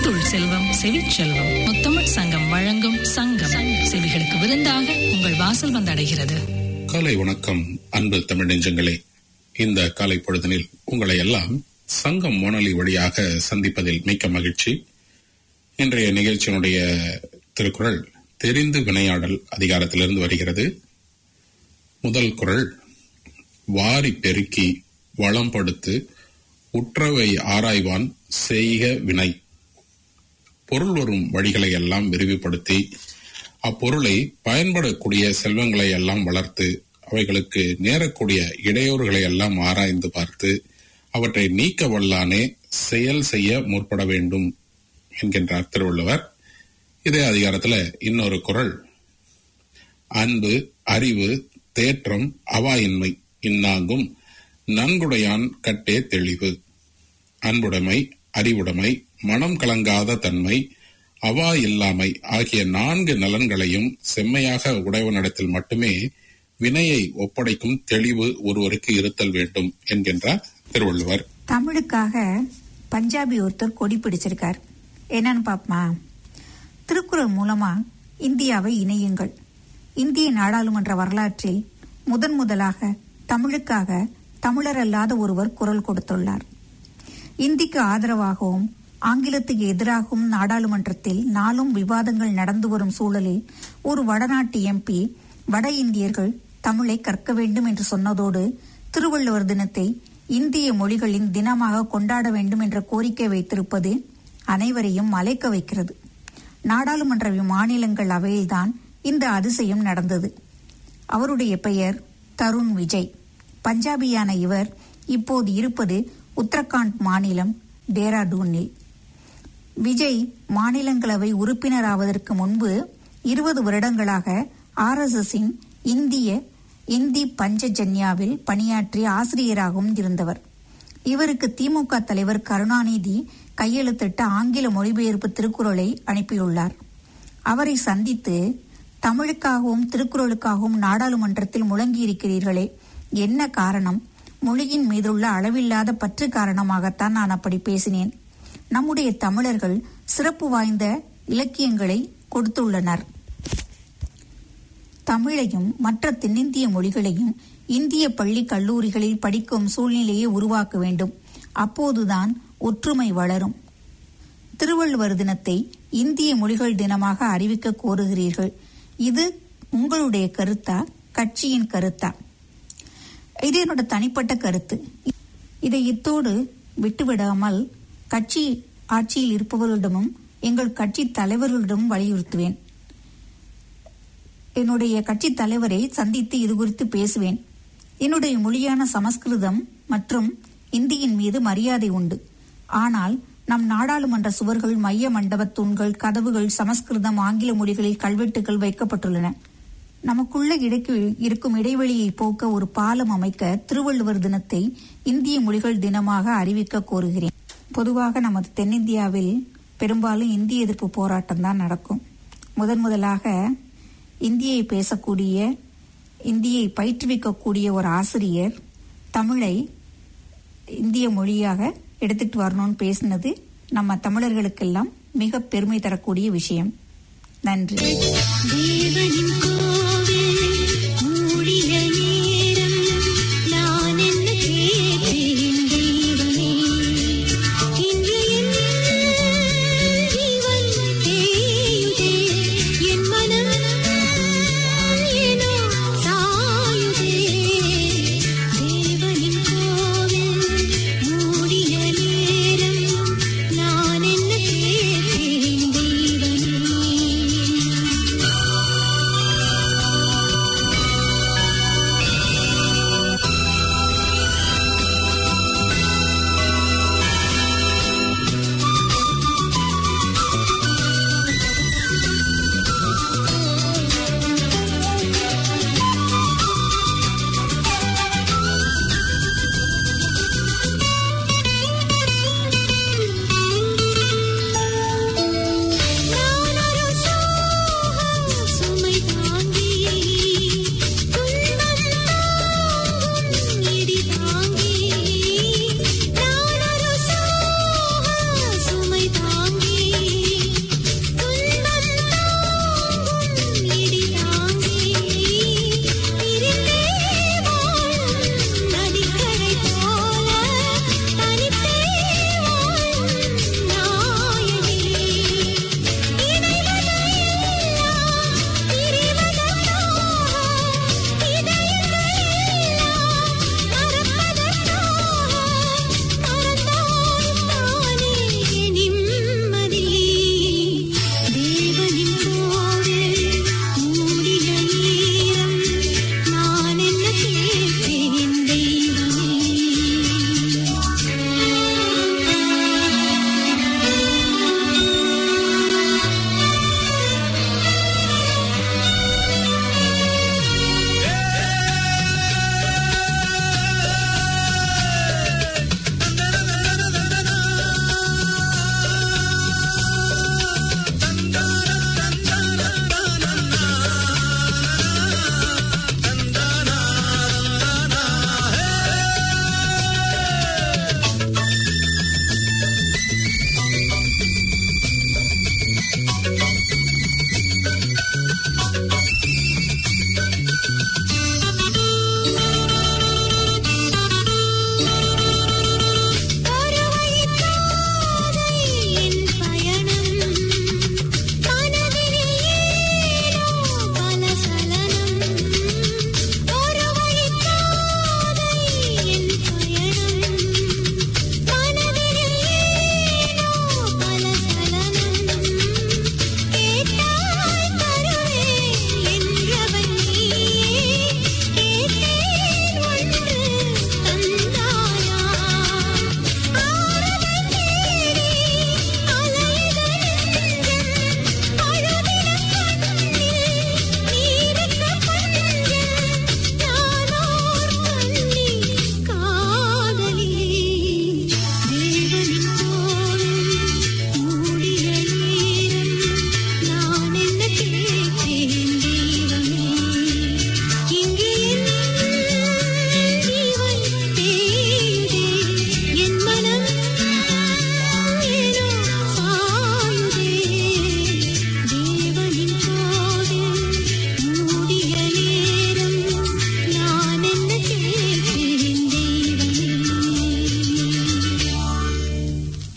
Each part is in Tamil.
முத்துள் செல்வம் செவிச்செல்வம் முத்தமிழ் சங்கம் வழங்கும் சங்கம் செவிகளுக்கு விருந்தாக உங்கள் வாசல் வந்தடைகிறது காலை வணக்கம் அன்பு தமிழ் நெஞ்சங்களே இந்த காலை பொழுதனில் உங்களை எல்லாம் சங்கம் வானொலி வழியாக சந்திப்பதில் மிக்க மகிழ்ச்சி இன்றைய நிகழ்ச்சியினுடைய திருக்குறள் தெரிந்து வினையாடல் அதிகாரத்திலிருந்து வருகிறது முதல் குறள் வாரி பெருக்கி வளம்படுத்து உற்றவை ஆராய்வான் செய்க வினை பொருள் வரும் வழிகளை எல்லாம் விரிவுபடுத்தி அப்பொருளை பயன்படக்கூடிய செல்வங்களை எல்லாம் வளர்த்து அவைகளுக்கு நேரக்கூடிய இடையூறுகளை எல்லாம் ஆராய்ந்து பார்த்து அவற்றை நீக்க வல்லானே செயல் செய்ய முற்பட வேண்டும் என்கின்றார் திருவள்ளுவர் இதே அதிகாரத்துல இன்னொரு குறள் அன்பு அறிவு தேற்றம் அவாயின்மை இன்னாங்கும் நன்குடையான் கட்டே தெளிவு அன்புடைமை அறிவுடைமை மனம் கலங்காத தன்மை அவா இல்லாமை ஆகிய நான்கு நலன்களையும் செம்மையாக உடையவனிடத்தில் மட்டுமே வினையை ஒப்படைக்கும் தெளிவு ஒருவருக்கு இருத்தல் வேண்டும் என்கின்றார் திருவள்ளுவர் தமிழுக்காக பஞ்சாபி ஒருத்தர் கொடி பிடிச்சிருக்கார் என்னன்னு பாப்பமா திருக்குறள் மூலமா இந்தியாவை இணையுங்கள் இந்திய நாடாளுமன்ற வரலாற்றில் முதன் முதலாக தமிழுக்காக தமிழர் அல்லாத ஒருவர் குரல் கொடுத்துள்ளார் இந்திக்கு ஆதரவாகவும் ஆங்கிலத்துக்கு எதிராகவும் நாடாளுமன்றத்தில் நாளும் விவாதங்கள் நடந்து வரும் சூழலில் ஒரு வடநாட்டு எம்பி வட இந்தியர்கள் தமிழை கற்க வேண்டும் என்று சொன்னதோடு திருவள்ளுவர் தினத்தை இந்திய மொழிகளின் தினமாக கொண்டாட வேண்டும் என்ற கோரிக்கை வைத்திருப்பது அனைவரையும் மலைக்க வைக்கிறது நாடாளுமன்ற மாநிலங்கள் அவையில்தான் இந்த அதிசயம் நடந்தது அவருடைய பெயர் தருண் விஜய் பஞ்சாபியான இவர் இப்போது இருப்பது உத்தரகாண்ட் மாநிலம் டேராடூனில் விஜய் மாநிலங்களவை உறுப்பினராவதற்கு முன்பு இருபது வருடங்களாக ஆர்எஸ்எஸின் இந்திய இந்தி பஞ்சஜன்யாவில் பணியாற்றி ஆசிரியராகவும் இருந்தவர் இவருக்கு திமுக தலைவர் கருணாநிதி கையெழுத்திட்ட ஆங்கில மொழிபெயர்ப்பு திருக்குறளை அனுப்பியுள்ளார் அவரை சந்தித்து தமிழுக்காகவும் திருக்குறளுக்காகவும் நாடாளுமன்றத்தில் முழங்கியிருக்கிறீர்களே என்ன காரணம் மொழியின் மீதுள்ள அளவில்லாத பற்று காரணமாகத்தான் நான் அப்படி பேசினேன் நம்முடைய தமிழர்கள் சிறப்பு வாய்ந்த இலக்கியங்களை கொடுத்துள்ளனர் தமிழையும் மற்ற தென்னிந்திய மொழிகளையும் இந்திய பள்ளி கல்லூரிகளில் படிக்கும் சூழ்நிலையை உருவாக்க வேண்டும் அப்போதுதான் ஒற்றுமை வளரும் திருவள்ளுவர் தினத்தை இந்திய மொழிகள் தினமாக அறிவிக்க கோருகிறீர்கள் இது உங்களுடைய கருத்தா கட்சியின் கருத்தா இது என்னோட தனிப்பட்ட கருத்து இதை இத்தோடு விட்டுவிடாமல் கட்சி ஆட்சியில் இருப்பவர்களிடமும் எங்கள் கட்சி தலைவர்களிடமும் வலியுறுத்துவேன் என்னுடைய கட்சி தலைவரை சந்தித்து இது குறித்து பேசுவேன் என்னுடைய மொழியான சமஸ்கிருதம் மற்றும் இந்தியின் மீது மரியாதை உண்டு ஆனால் நம் நாடாளுமன்ற சுவர்கள் மைய மண்டப தூண்கள் கதவுகள் சமஸ்கிருதம் ஆங்கில மொழிகளில் கல்வெட்டுகள் வைக்கப்பட்டுள்ளன நமக்குள்ள இடைக்கு இருக்கும் இடைவெளியை போக்க ஒரு பாலம் அமைக்க திருவள்ளுவர் தினத்தை இந்திய மொழிகள் தினமாக அறிவிக்க கோருகிறேன் பொதுவாக நமது தென்னிந்தியாவில் பெரும்பாலும் இந்திய எதிர்ப்பு போராட்டம் தான் நடக்கும் முதன் முதலாக இந்தியை பேசக்கூடிய இந்தியை பயிற்றுவிக்கக்கூடிய ஒரு ஆசிரியர் தமிழை இந்திய மொழியாக எடுத்துட்டு வரணும்னு பேசினது நம்ம தமிழர்களுக்கெல்லாம் மிக பெருமை தரக்கூடிய விஷயம் நன்றி தேவனின் கோவில் மூடிய நேரம் நான் என்ன கேட்டேன் தெய்வமே இன்று என் ஜீவன் தேயுதே என் மனம் ஏனோ சாயுதே தேவனின் கோவில் மூடிய நேரம் நான் என்ன கேட்டேன் தெய்வமே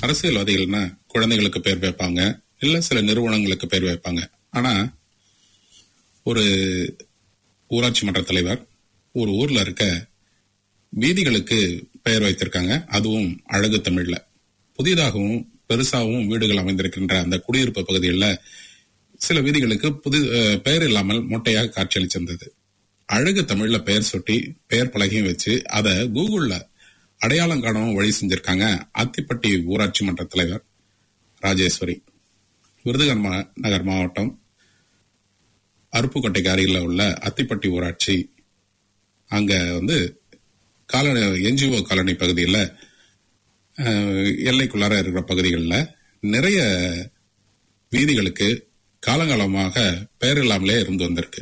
அரசியல்வாதிகள்னா குழந்தைகளுக்கு பேர் வைப்பாங்க இல்ல சில நிறுவனங்களுக்கு பேர் வைப்பாங்க ஆனா ஒரு ஊராட்சி மன்ற தலைவர் ஒரு ஊர்ல இருக்க வீதிகளுக்கு பெயர் வைத்திருக்காங்க அதுவும் அழகு தமிழ்ல புதிதாகவும் பெருசாகவும் வீடுகள் அமைந்திருக்கின்ற அந்த குடியிருப்பு பகுதிகளில் சில வீதிகளுக்கு புது அஹ், பெயர் இல்லாமல் மொட்டையாக காட்சியளிச்சிருந்தது அழகு தமிழ்ல பெயர் சுட்டி பெயர் பலகையும் வச்சு அதை கூகுள்ல அடையாளம் காணவும் வழி செஞ்சிருக்காங்க அத்திப்பட்டி ஊராட்சி மன்ற தலைவர் ராஜேஸ்வரி விருதுநகர் மா- நகர் மாவட்டம் அருப்புக்கோட்டைக்கு அருகில் உள்ள அத்திப்பட்டி ஊராட்சி அங்க வந்து காலனி என்ஜிஓ காலனி பகுதியில் எல்லைக்குள்ளார இருக்கிற பகுதிகளில் நிறைய வீதிகளுக்கு காலங்காலமாக பெயர் இல்லாமலே இருந்து வந்திருக்கு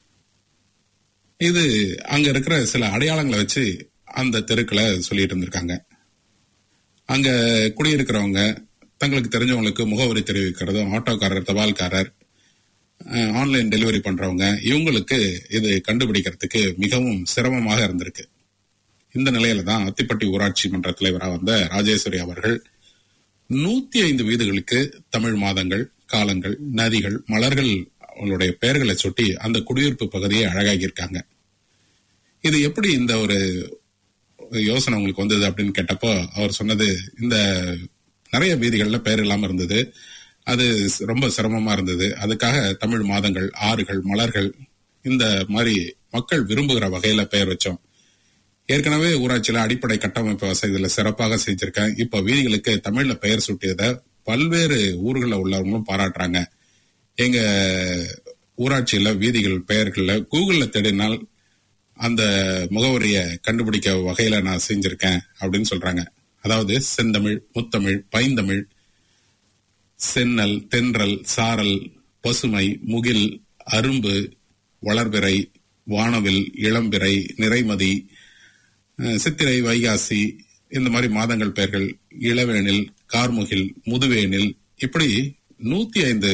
இது அங்க இருக்கிற சில அடையாளங்களை வச்சு அந்த தெருக்களை சொல்லிட்டு இருந்திருக்காங்க அங்க குடியிருக்கிறவங்க தங்களுக்கு தெரிஞ்சவங்களுக்கு முகவரி தெரிவிக்கிறதும் ஆட்டோக்காரர் தபால்காரர் அஹ், ஆன்லைன் டெலிவரி பண்றவங்க இவங்களுக்கு இது கண்டுபிடிக்கிறதுக்கு மிகவும் சிரமமாக இருந்திருக்கு இந்த நிலையில தான் அத்திப்பட்டி ஊராட்சி மன்ற தலைவராக வந்த ராஜேஸ்வரி அவர்கள் நூத்தி ஐந்து வீடுகளுக்கு தமிழ் மாதங்கள் காலங்கள் நதிகள் மலர்கள் அவங்களுடைய பெயர்களை சுட்டி அந்த குடியிருப்பு பகுதியை அழகாக்கியிருக்காங்க இது எப்படி இந்த ஒரு யோசனை உங்களுக்கு வந்தது அப்படின்னு கேட்டப்போ அவர் சொன்னது இந்த நிறைய வீதிகள்ல பெயர் இல்லாம இருந்தது அது ரொம்ப சிரமமா இருந்தது அதுக்காக தமிழ் மாதங்கள் ஆறுகள் மலர்கள் இந்த மாதிரி மக்கள் விரும்புகிற வகையில பெயர் வச்சோம் ஏற்கனவே ஊராட்சியில அடிப்படை கட்டமைப்பு வசதிகளை சிறப்பாக செஞ்சிருக்கேன் இப்ப வீதிகளுக்கு தமிழ்ல பெயர் சூட்டியதை பல்வேறு ஊர்களில் உள்ளவங்களும் பாராட்டுறாங்க எங்க ஊராட்சியில வீதிகள் பெயர்கள்ல கூகுள்ல தேடினால் அந்த முகவரியை கண்டுபிடிக்க வகையில நான் செஞ்சிருக்கேன் அப்படின்னு சொல்றாங்க அதாவது செந்தமிழ் முத்தமிழ் பைந்தமிழ் சென்னல் தென்றல் சாரல் பசுமை முகில் அரும்பு வளர்பிறை வானவில் இளம்பிறை நிறைமதி அஹ், சித்திரை வைகாசி இந்த மாதிரி மாதங்கள் பெயர்கள் இளவேனில் கார்முகில் முதுவேனில் இப்படி நூத்தி ஐந்து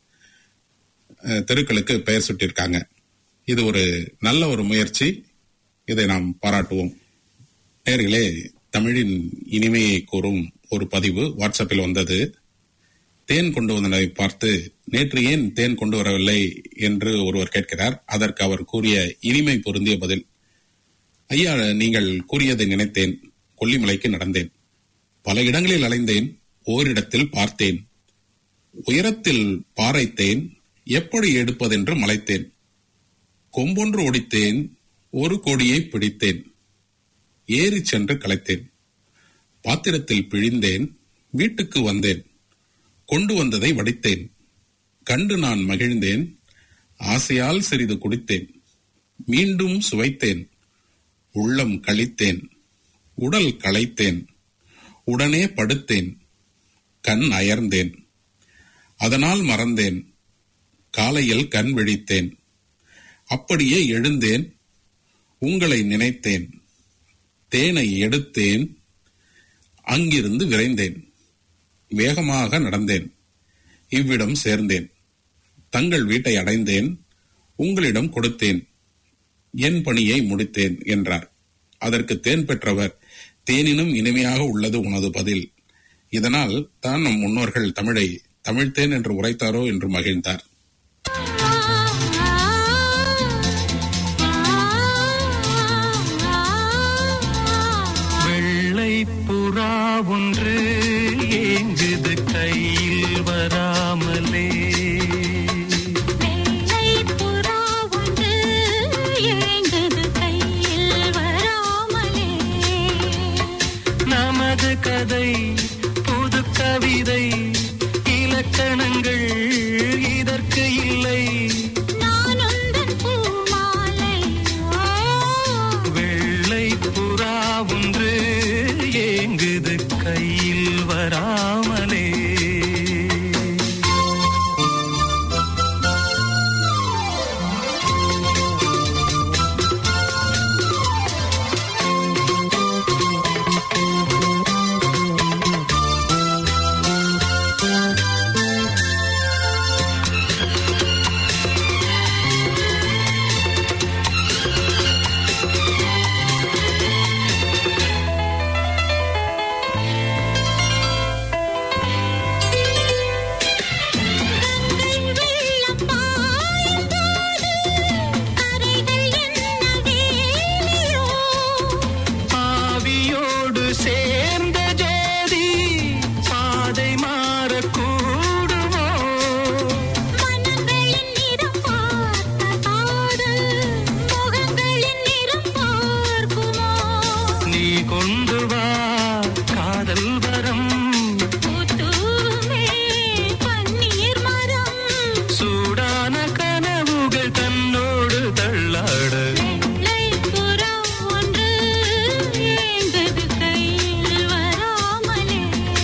அஹ், தெருக்களுக்கு பெயர் சுட்டியிருக்காங்க இது ஒரு நல்ல ஒரு முயற்சி இதை நாம் பாராட்டுவோம் நேர்களே தமிழின் இனிமையை கூறும் ஒரு பதிவு வாட்ஸ்அப்பில் வந்தது தேன் கொண்டு வந்ததை பார்த்து நேற்று ஏன் தேன் கொண்டு வரவில்லை என்று ஒருவர் கேட்கிறார் அதற்கு அவர் கூறிய இனிமை பொருந்திய பதில் ஐயா நீங்கள் கூறியதை நினைத்தேன் கொல்லிமலைக்கு நடந்தேன் பல இடங்களில் அலைந்தேன் ஓரிடத்தில் பார்த்தேன் உயரத்தில் பாறைத்தேன் எப்படி எடுப்பதென்று மலைத்தேன் கொம்பொன்று ஒடித்தேன் ஒரு கொடியை பிடித்தேன் ஏறி சென்று கலைத்தேன் பாத்திரத்தில் பிழிந்தேன் வீட்டுக்கு வந்தேன் கொண்டு வந்ததை வடித்தேன் கண்டு நான் மகிழ்ந்தேன் ஆசையால் சிறிது குடித்தேன் மீண்டும் சுவைத்தேன் உள்ளம் கழித்தேன் உடல் களைத்தேன் உடனே படுத்தேன் கண் அயர்ந்தேன் அதனால் மறந்தேன் காலையில் கண் விழித்தேன் அப்படியே எழுந்தேன் உங்களை நினைத்தேன் தேனை எடுத்தேன் அங்கிருந்து விரைந்தேன் வேகமாக நடந்தேன் இவ்விடம் சேர்ந்தேன் தங்கள் வீட்டை அடைந்தேன் உங்களிடம் கொடுத்தேன் என் பணியை முடித்தேன் என்றார் அதற்கு தேன் பெற்றவர் தேனினும் இனிமையாக உள்ளது உனது பதில் இதனால் தான் நம் முன்னோர்கள் தமிழை தமிழ்த்தேன் என்று உரைத்தாரோ என்று மகிழ்ந்தார் வெள்ளை புறா ஒன்று ஏங்குது கையில் வராமலே வெள்ளை புறா ஒன்று ஏங்குது கையில் வராமலே நமது கதை புது கவிதை இலக்கணங்கள் இதற்கு இல்லை நான் உந்தன் பூமாலை வெள்ளை புறா ஒன்று ஏங்குது கையில் வராமலே சேர்ந்த ஜோதி பாதை மாறக்கூடுமோ மனங்களின் நிறம் பார்த்த காதல் முகங்களின் நிறம் பார்க்குமோ நீ கொண்டு வா காதல் வரம் பூத்தூமே பன்னீர் மரம் சூடான கனவுகள் தன்னோடு தள்ளாட வெள்ளை புறா ஒன்று ஏந்தது கையில் வராமலே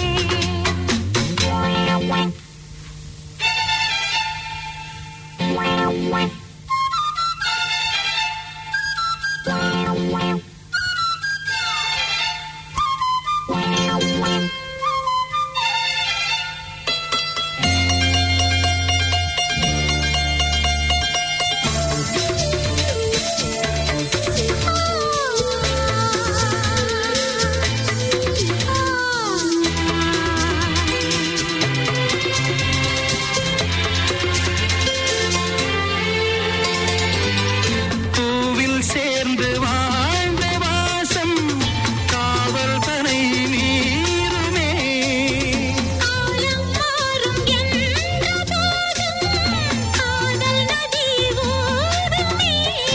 பூவில் சேர்ந்து வாழ்ந்த வாசம் காவல் தனை மீறுமே காலம் மாறும் என்ற போதும் காதல் நதி ஓடுமே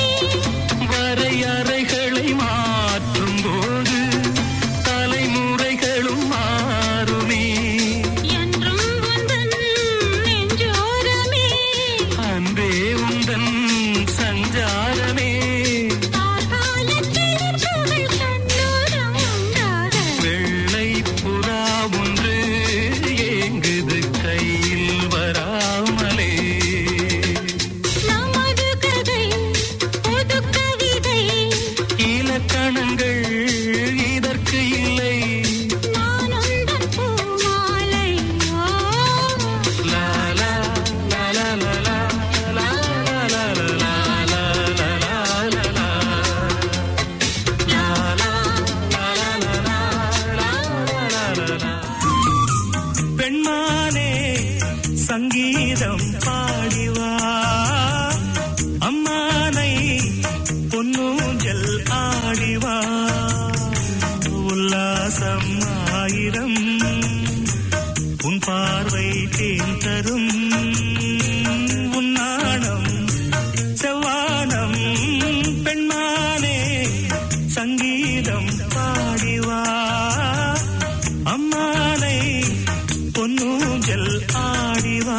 வரையறைகளை மாற்றும் போது தலைமுறைகளும் மாறுமே என்றும் உந்தன் நெஞ்சோரமே அன்பே உந்தன் சஞ்சாரமே காலத்தில் புகழ் கண்ணோரம் உண்டாக வெள்ளை புறா ஒன்று ஏங்குது கையில் வராமலே நமது கதை புது கவிதை இலக்கணங்கள் இதற்கு இல்லை நான் உந்தன் பூமாலை ஓ லா லா லா லா லா லா லா லா லா லா லா லா லா லா லா. லா லா லா லா லா லா லா லா லா. பெண்மானே சங்கீதம் பாடிவா அம்மானை பொன்னூஞ்சல் ஆடிவா உல்லாசம் ஆயிரம் உன் பார்வை தேன் தரும் உன் நாணம் செவ்வானம் பெண்மானே சங்கீதம் பாடிவா அம்மானை பொன்னூஞ்சல் ஆடிவா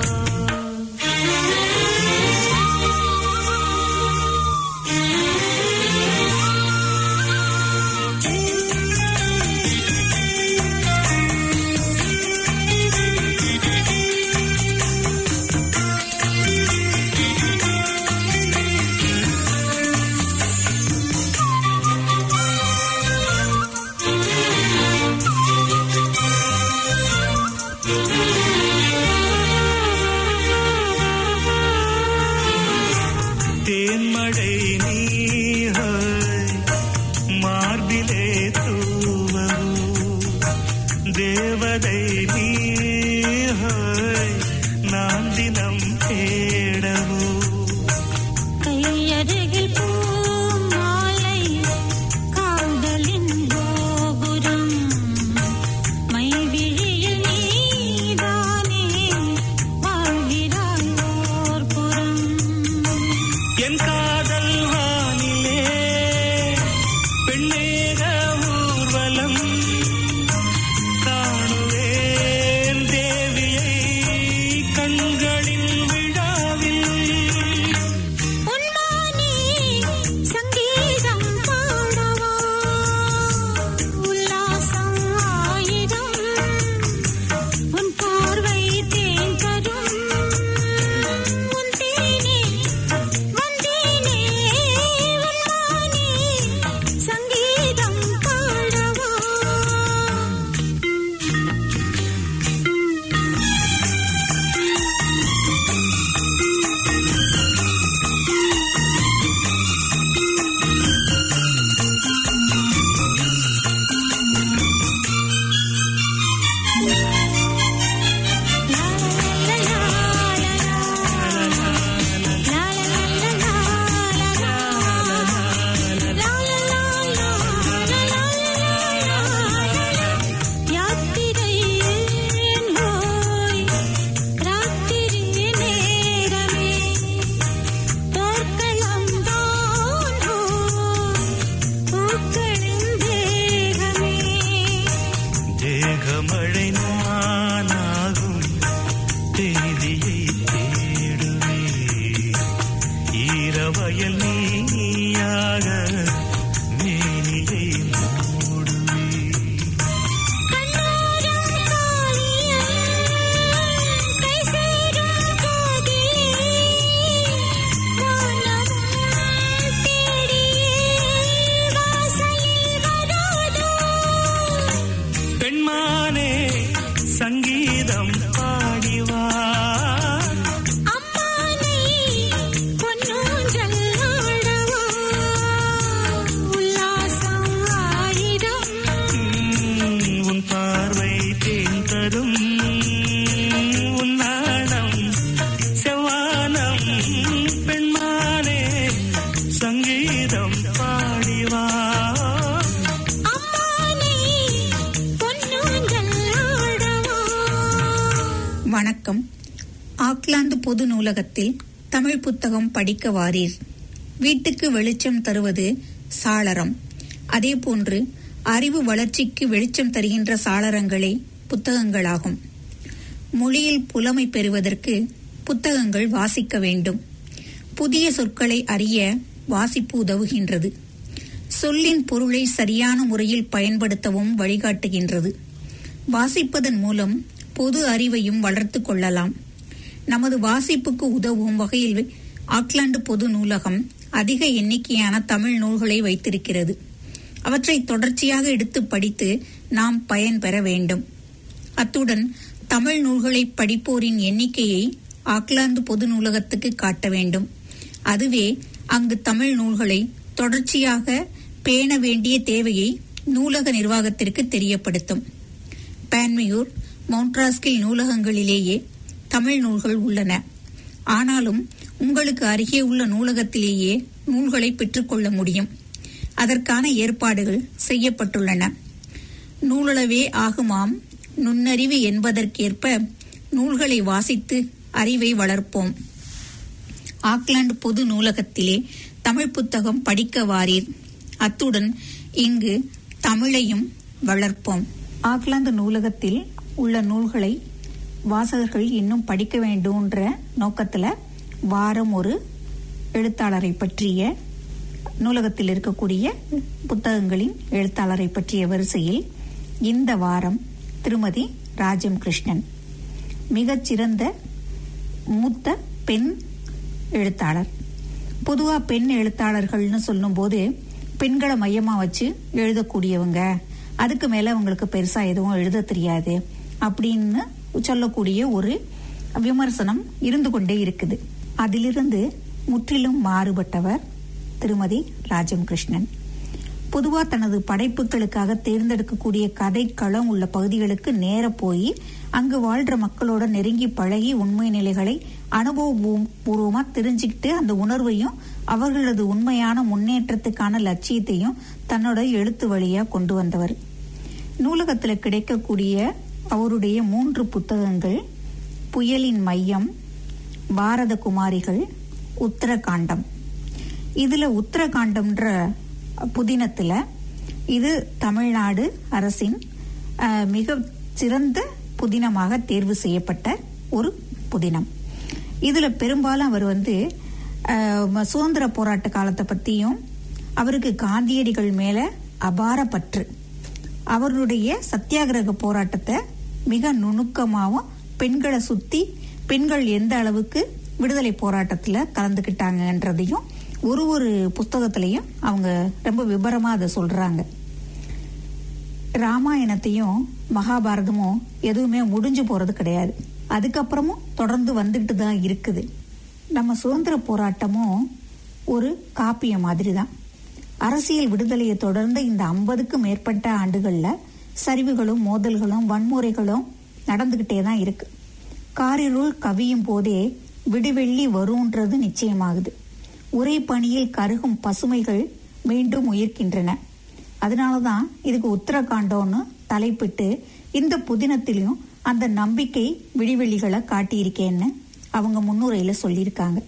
தேன்மழை நீஹாய் மார்பிலே தூவவோ தேவதை நீஹாய் நான் தினம் தேடவோ கையருகில் பூமாலை காதலின் கோபுரம் மைவிழியில் நீதானே வாழ்கிறாய் ஓர் புறம் என் காதல் வானிலே பெண்ணேக ஊர்வலம் காணுவேன் தேவியை கண்களின் விழாவில் உன்மானே சங்கீதம் பாடவா உல்லாசம் ஆயிரம் உன் பார்வை தேன் தரும் உன் தேனே வந்தேனே உன்மானே சங்கீதம் பொது நூலகத்தில் தமிழ் புத்தகம் படிக்க வாரீர் வீட்டுக்கு வெளிச்சம் தருவது சாளரம் அதேபோன்று அறிவு வளர்ச்சிக்கு வெளிச்சம் தருகின்ற சாளரங்களே புத்தகங்களாகும் மொழியில் புலமை பெறுவதற்கு புத்தகங்கள் வாசிக்க வேண்டும் புதிய சொற்களை அறிய வாசிப்பு உதவுகின்றது சொல்லின் பொருளை சரியான முறையில் பயன்படுத்தவும் வழிகாட்டுகின்றது வாசிப்பதன் மூலம் பொது அறிவையும் வளர்த்து கொள்ளலாம் நமது வாசிப்புக்கு உதவும் வகையில் ஆக்லாந்து பொது நூலகம் அதிக எண்ணிக்கையான தமிழ் நூல்களை வைத்திருக்கிறது அவற்றை தொடர்ச்சியாக எடுத்து படித்து நாம் பயன் பெற வேண்டும் அத்துடன் தமிழ் நூல்களை படிப்போரின் எண்ணிக்கையை ஆக்லாந்து பொது நூலகத்துக்கு காட்ட வேண்டும் அதுவே அங்கு தமிழ் நூல்களை தொடர்ச்சியாக பேண வேண்டிய தேவையை நூலக நிர்வாகத்திற்கு தெரியப்படுத்தும் பான்மையூர் மவுண்ட்ராஸ்கில் நூலகங்களிலேயே தமிழ் நூல்கள் உள்ளன ஆனாலும் உங்களுக்கு அருகே உள்ள நூலகத்திலேயே நூல்களை பெற்றுக்கொள்ள முடியும் அதற்கான ஏற்பாடுகள் செய்யப்பட்டுள்ளன நூலளவே ஆகுமாம் நுண்ணறிவு என்பதற்கேற்ப நூல்களை வாசித்து அறிவை வளர்ப்போம் ஆக்லாந்து பொது நூலகத்திலே தமிழ் புத்தகம் படிக்க வாரீர் அத்துடன் இங்கு தமிழையும் வளர்ப்போம் ஆக்லாந்து நூலகத்தில் உள்ள நூல்களை வாசகர்கள் இன்னும் படிக்க வேண்டும்ன்ற நோக்கத்துல வாரம் ஒரு எழுத்தாளரை பற்றிய நூலகத்தில் இருக்கக்கூடிய புத்தகங்களின் எழுத்தாளரை பற்றிய வரிசையில் இந்த வாரம் திருமதி ராஜம் கிருஷ்ணன் மிகச்சிறந்த மூத்த பெண் எழுத்தாளர் பொதுவா பெண் எழுத்தாளர்கள்னு சொல்லும்போது பெண்களை மையமா வச்சு எழுதக்கூடியவங்க அதுக்கு மேல அவங்களுக்கு பெருசா எதுவும் எழுத தெரியாது அப்படின்னு சொல்லக்கூடிய ஒரு விமர்சனம் இருந்து கொண்டே இருக்குது அதிலிருந்து முற்றிலும் மாறுபட்டவர் திருமதி ராஜம் கிருஷ்ணன் பொதுவா தனது படைப்புகளுக்காக தேர்ந்தெடுக்கக்கூடிய கதை களம் உள்ள பகுதிகளுக்கு நேர போய் அங்கு வாழ்ற மக்களோட நெருங்கி பழகி உண்மை நிலைகளை அனுபவபூர்வமா தெரிஞ்சுக்கிட்டு அந்த உணர்வையும் அவர்களது உண்மையான முன்னேற்றத்துக்கான லட்சியத்தையும் தன்னோட எழுத்து வழியா கொண்டு வந்தவர் நூலகத்துல கிடைக்கக்கூடிய அவருடைய மூன்று புத்தகங்கள் புயலின் மையம் பாரத குமாரிகள் உத்தரகாண்டம் இதுல உத்தரகாண்டம்ன்ற புதினத்துல இது தமிழ்நாடு அரசின் அஹ், மிக சிறந்த புதினமாக தேர்வு செய்யப்பட்ட ஒரு புதினம் இதுல பெரும்பாலும் அவர் வந்து அஹ், ம- சுதந்திர போராட்ட காலத்தை பத்தியும் அவருக்கு காந்தியடிகள் மேல அபார பற்று அவருடைய சத்தியாகிரக போராட்டத்தை மிக நுணுக்கமாகவும் பெண்களை சுத்தி பெண்கள் எந்த அளவுக்கு விடுதலை போராட்டத்துல கலந்துக்கிட்டாங்கன்றதையும் ஒரு ஒரு புஸ்தகத்திலையும் அவங்க ரொம்ப விபரமா அதை சொல்றாங்க ராமாயணத்தையும் மகாபாரதமும் எதுவுமே முடிஞ்சு போறது கிடையாது அதுக்கப்புறமும் தொடர்ந்து வந்துட்டு தான் இருக்குது நம்ம சுதந்திர போராட்டமும் ஒரு காப்பியம் மாதிரி தான் அரசியல் விடுதலையை தொடர்ந்து இந்த ஐம்பதுக்கும் மேற்பட்ட ஆண்டுகள்ல சரிவுகளும் மோதல்களும் வன்முறைகளும் நடந்துகிட்டே தான் இருக்கு காரிருள் கவியும் போதே விடுவெள்ளி வரும்ன்றது நிச்சயமாகுது உரை பணியில் கருகும் பசுமைகள் மீண்டும் உயிர்க்கின்றன அதனாலதான் இதுக்கு உத்தரகாண்டம்னு தலைப்பிட்டு இந்த புதினத்திலையும் அந்த நம்பிக்கை விடிவெளிகளை காட்டியிருக்கேன்னு அவங்க முன்னுரையில சொல்லியிருக்காங்க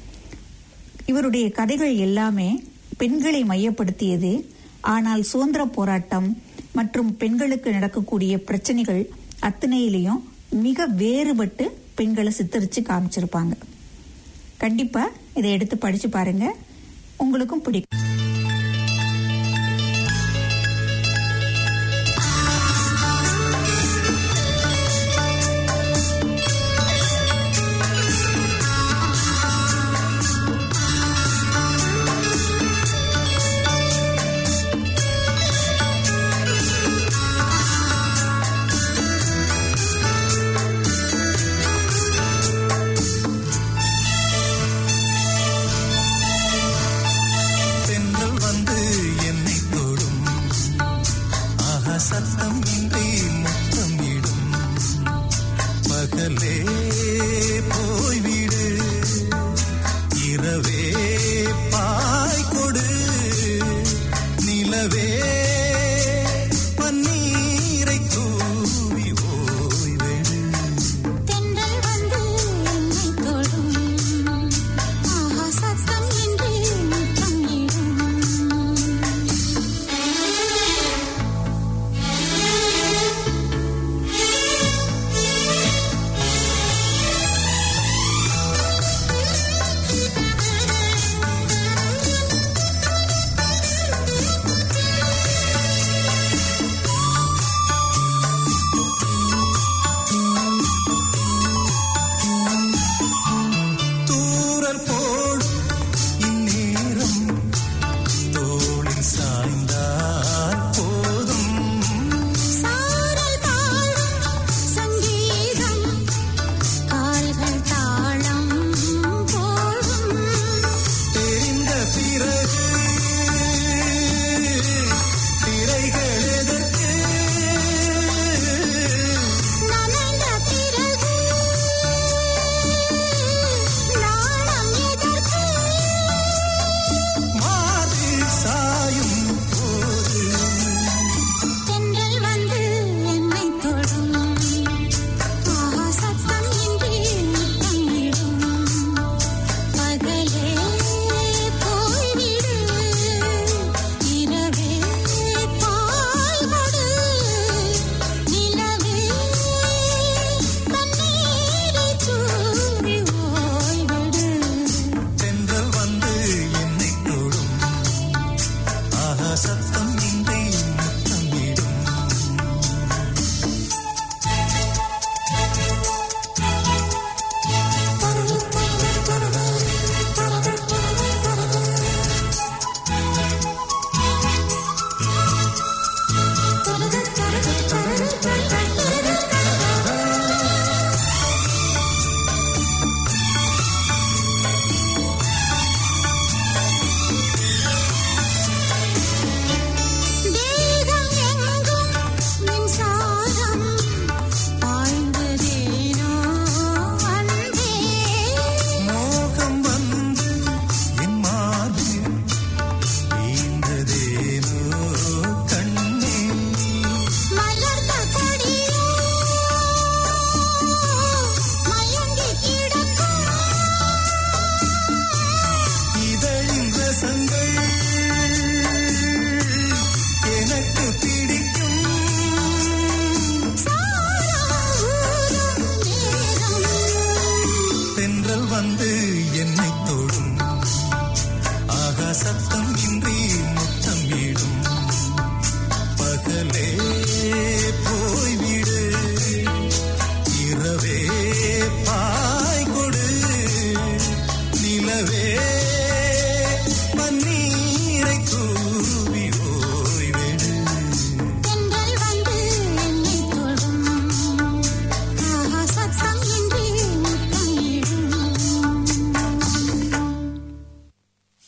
இவருடைய கதைகள் எல்லாமே பெண்களை மையப்படுத்தியது ஆனால் சுதந்திர போராட்டம் மற்றும் பெண்களுக்கு நடக்கக்கூடிய பிரச்சனைகள் அத்தனையிலையும் மிக வேறுபட்டு பெண்களை சித்தரிச்சு காமிச்சிருப்பாங்க கண்டிப்பா இதை எடுத்து படிச்சு பாருங்க உங்களுக்கும் பிடிக்கும் தென்றல் வந்து என்னை தொடும் ஆஹா சத்தம் இன்றி முத்தம் இடும் பகலே போய்விடு இரவே பாய் கொடு நிலவே பன்னீரை தூவி ஓய்வெடு தென்றல் வந்து என்னை தொடும்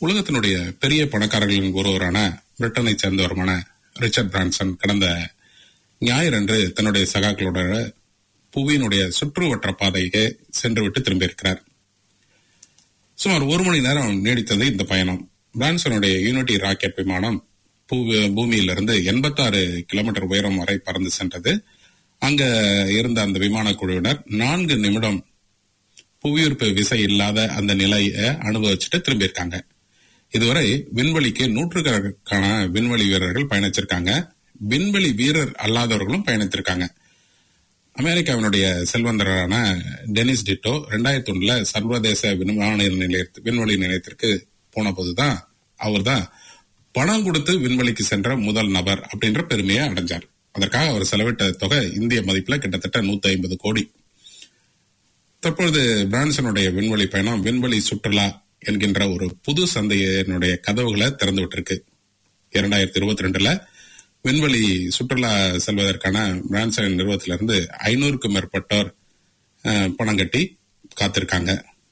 உலகத்தினுடைய பெரிய பணக்காரர்களின் ஒருவரான பிரிட்டனை சேர்ந்தவருமான ரிச்சர்ட் பிரான்சன் கடந்த ஞாயிறன்று தன்னுடைய சகாக்களோட புவியினுடைய சுற்றுவட்ட பாதையை சென்றுவிட்டு திரும்பியிருக்கிறார் சுமார் ஒரு மணி நேரம் நீடித்தது இந்த பயணம் பிரான்சனுடைய யூனிட்டி ராக்கெட் விமானம் பூ- பூமியிலிருந்து எண்பத்தாறு கிலோமீட்டர் உயரம் வரை பறந்து சென்றது அங்க இருந்த அந்த விமான குழுவினர் நான்கு நிமிடம் புவியீர்ப்பு விசை இல்லாத அந்த நிலையை அனுபவிச்சுட்டு திரும்பியிருக்காங்க இதுவரை விண்வெளிக்கு நூற்றுக்கணக்கான விண்வெளி வீரர்கள் பயணிச்சிருக்காங்க விண்வெளி வீரர் அல்லாதவர்களும் பயணித்திருக்காங்க அமெரிக்காவினுடைய செல்வந்தரான டெனிஸ் டிட்டோ ரெண்டாயிரத்தி ஒண்ணுல சர்வதேச விமான நிலையத்து விண்வெளி நிலையத்திற்கு போன போதுதான் அவர் தான் பணம் கொடுத்து விண்வெளிக்கு சென்ற முதல் நபர் அப்படின்ற பெருமையை அடைஞ்சார் அதற்காக அவர் செலவிட்ட தொகை இந்திய மதிப்புல கிட்டத்தட்ட நூத்தி ஐம்பது கோடி தற்பொழுது பிரான்சனுடைய விண்வெளி பயணம் விண்வெளி சுற்றுலா என்கின்ற ஒரு புது சந்தையினுடைய கதவுகளை திறந்து விட்டிருக்கு இரண்டாயிரத்தி இருபத்தி ரெண்டுல விண்வெளி சுற்றுலா செல்வதற்கான பிரான்சன் நிறுவனத்திலிருந்து ஐநூறுக்கும் மேற்பட்டோர் அஹ், பணம் கட்டி காத்திருக்காங்க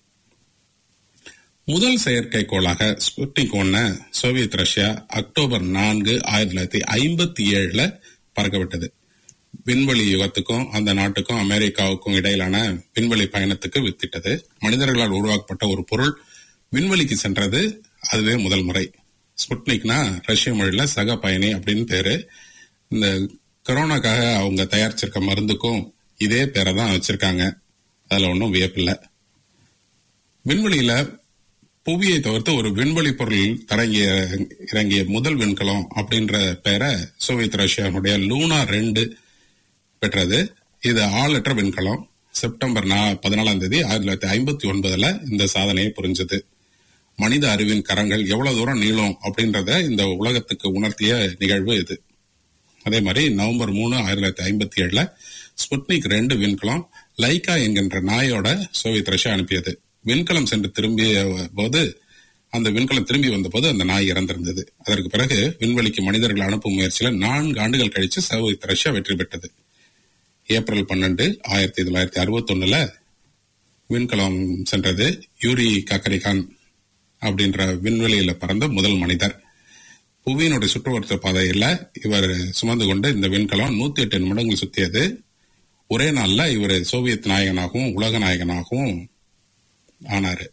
முதல் செயற்கைக்கோளாக ஸ்புட்னிக் ஒன்ன சோவியத் ரஷ்யா அக்டோபர் நான்கு ஆயிரத்தி தொள்ளாயிரத்தி ஐம்பத்தி ஏழுல பறக்கவிட்டது விண்வெளி யுகத்துக்கும் அந்த நாட்டுக்கும் அமெரிக்காவுக்கும் இடையிலான விண்வெளி பயணத்துக்கு வித்திட்டது மனிதர்களால் உருவாக்கப்பட்ட ஒரு பொருள் விண்வெளிக்கு சென்றது அதுவே முதல் முறை ஸ்புட்னிக்னா ரஷ்ய மொழியில சக பயணி அப்படின்னு பேரு இந்த கொரோனாக்காக அவங்க தயாரிச்சிருக்க மருந்துக்கும் இதே பேரை தான் வச்சிருக்காங்க அதுல ஒன்றும் வியப்பில்லை விண்வெளியில புவியை தவிர்த்து ஒரு விண்வெளி பொருள் தரங்கிய இறங்கிய முதல் விண்கலம் அப்படின்ற பெயரை சோவியத் ரஷ்யாவுடைய லூனா ரெண்டு பெற்றது இது ஆளற்ற விண்கலம் செப்டம்பர் நா- பதினாலாம் தேதி ஆயிரத்தி தொள்ளாயிரத்தி ஐம்பத்தி ஒன்பதுல இந்த சாதனையை புரிஞ்சது மனித அறிவின் கரங்கள் எவ்வளவு தூரம் நீளும் அப்படின்றத இந்த உலகத்துக்கு உணர்த்திய நிகழ்வு இது அதே மாதிரி நவம்பர் மூணு ஆயிரத்தி தொள்ளாயிரத்தி ஐம்பத்தி ஏழுல ஸ்புட்னிக் ரெண்டு விண்கலம் லைகா என்கின்ற நாயோட சோவியத் ரஷ்யா அனுப்பியது விண்கலம் சென்று திரும்பிய போது அந்த விண்கலம் திரும்பி வந்தபோது அந்த நாய் இறந்திருந்தது அதற்கு பிறகு விண்வெளிக்கு மனிதர்கள் அனுப்பும் முயற்சியில நான்கு ஆண்டுகள் கழிச்சு சோவியத் ரஷ்யா வெற்றி பெற்றது ஏப்ரல் பன்னெண்டு ஆயிரத்தி தொள்ளாயிரத்தி அறுபத்தி ஒண்ணுல விண்கலம் சென்றது யூரி கக்கரிகான் அப்படின்ற விண்வெளியில பறந்த முதல் மனிதர் புவியினுடைய சுற்றுவட்ட பாதையில இவர் சுமந்து கொண்டு இந்த விண்கலம் நூத்தி எட்டு நிமிடங்கள் சுத்தியது ஒரே நாள்ல இவர் சோவியத் நாயகனாகவும் உலக நாயகனாகவும் ஆனாரு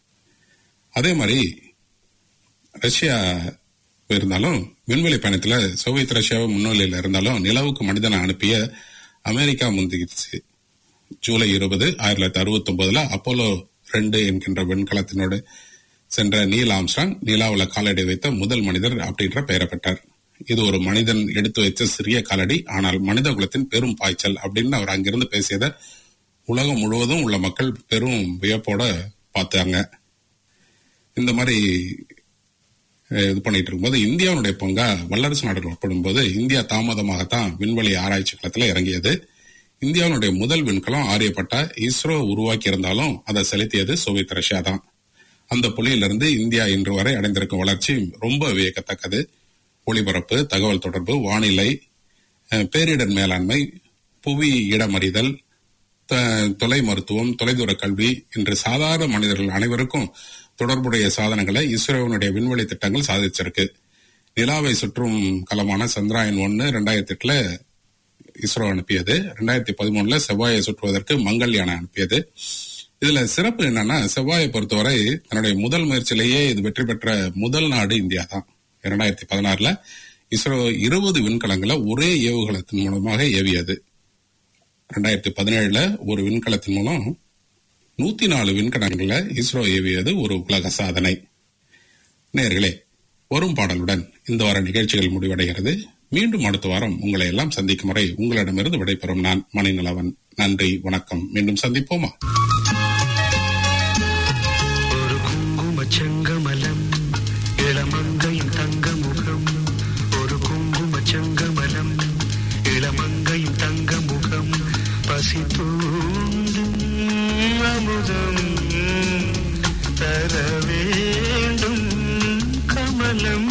அதே மாதிரி ரஷ்யா இருந்தாலும் விண்வெளி பயணத்துல சோவியத் ரஷ்யாவை முன்னிலையில இருந்தாலும் நிலவுக்கு மனிதனை அனுப்பிய அமெரிக்கா முந்திக்கிச்சு ஜூலை இருபது ஆயிரத்தி தொள்ளாயிரத்தி அறுபத்தி ஒன்பதுல அப்போலோ ரெண்டு என்கின்ற விண்கலத்தினோடு சென்ற நீல் ஆம்ஸ்ட்ராங் நிலாவுல காலடி வைத்த முதல் மனிதர் அப்படின்ற பெயரை பெற்றார் இது ஒரு மனிதன் எடுத்து வைத்த சிறிய காலடி ஆனால் மனித குலத்தின் பெரும் பாய்ச்சல் அப்படின்னு அவர் அங்கிருந்து பேசியதை உலகம் முழுவதும் உள்ள மக்கள் பெரும் வியப்போட பார்த்தாங்க இந்த மாதிரி அஹ், இது பண்ணிட்டு இருக்கும்போது இந்தியாவுடைய பங்கா வல்லரசு நாடுகள் ஒப்பிடும்போது இந்தியா தாமதமாகத்தான் விண்வெளி ஆராய்ச்சி களத்துல இறங்கியது இந்தியாவுடைய முதல் விண்கலம் ஆரியப்பட்டா இஸ்ரோ உருவாக்கி இருந்தாலும் அதை செலுத்தியது சோவியத் ரஷ்யா தான் அந்த புள்ளியிலிருந்து இந்தியா இன்று வரை அடைந்திருக்கும் வளர்ச்சி ரொம்ப வியக்கத்தக்கது ஒளிபரப்பு தகவல் தொடர்பு வானிலை அஹ், பேரிடர் மேலாண்மை புவி இடமறிதல் த- தொலை மருத்துவம் தொலைதூர கல்வி என்று சாதாரண மனிதர்கள் அனைவருக்கும் தொடர்புடைய சாதனங்களை இஸ்ரோவினுடைய விண்வெளி திட்டங்கள் சாதிச்சிருக்கு நிலாவை சுற்றும் கலமான சந்திராயன் ஒன்னு ரெண்டாயிரத்தி எட்டுல இஸ்ரோ அனுப்பியது ரெண்டாயிரத்தி பதிமூணுல செவ்வாயை சுற்றுவதற்கு மங்கள்யானை அனுப்பியது இதுல சிறப்பு என்னன்னா செவ்வாயை பொறுத்தவரை தன்னுடைய முதல் முயற்சியிலேயே இது வெற்றி பெற்ற முதல் நாடு இந்தியா தான் இரண்டாயிரத்தி பதினாறுல இஸ்ரோ இருபது விண்கலங்களை ஒரே ஏவுகலத்தின் மூலமாக ஏவியது ரெண்டாயிரத்தி பதினேழுல ஒரு விண்கலத்தின் மூலம் நூத்தி நாலு விண்கலங்களை இஸ்ரோ ஏவியது ஒரு உலக சாதனை நேர்களே வரும் பாடலுடன் இந்த வார நிகழ்ச்சிகள் முடிவடைகிறது மீண்டும் அடுத்த வாரம் உங்களை எல்லாம் சந்திக்கும் வரை உங்களிடமிருந்து விடைபெறும் நான் மணிநலவன் நன்றி வணக்கம் மீண்டும் சந்திப்போமா ஒரு குங்கும செங்கமலம் இளமங்கையின் தங்க முகம் ஒரு குங்கும செங்கமலம் இளமங்கையின் தங்க முகம் பசி தூண்டும் அமுதம் தர வேண்டும் கமலம்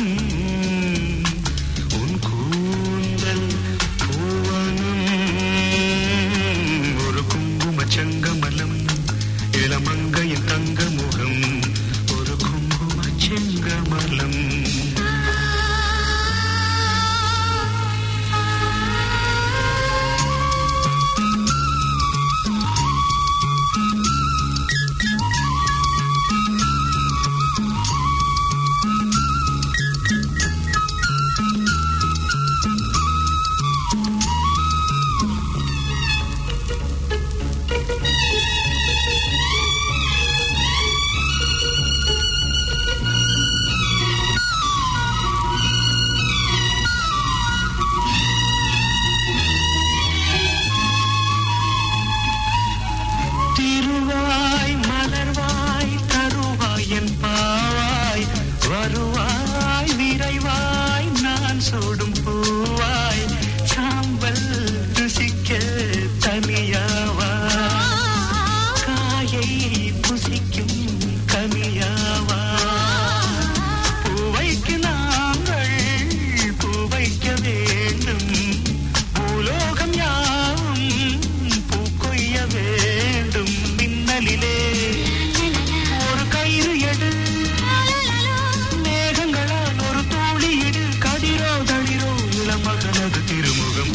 உன் கூந்தல் பூவனம் ஒரு குங்கும செங்கமலம் சூடும் பூவாய் சாம்பல் ருசிக்க தனியாவா காயை புசிக்கும் கனியாவா பூவைக்கு நாங்கள் பூவைக்க வேண்டும் பூலோகம் யாவும் பூ கொய்ய வேண்டும் மின்னலிலே ஒரு கயிறு எடு மேகங்களால் ஒரு தோழி இடு கதிரோ தளிரோ இளமகனது திருமுகம்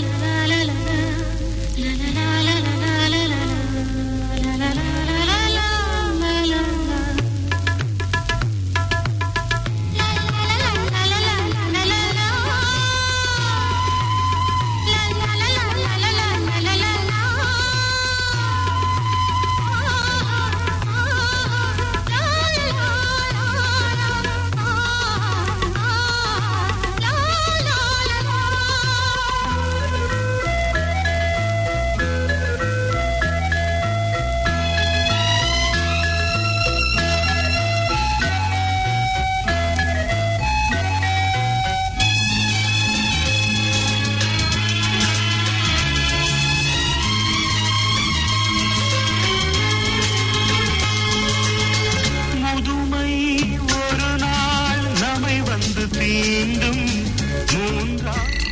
முதுமை ஒரு நாள் நம்மை வந்து தீண்டும் மூன்றாம்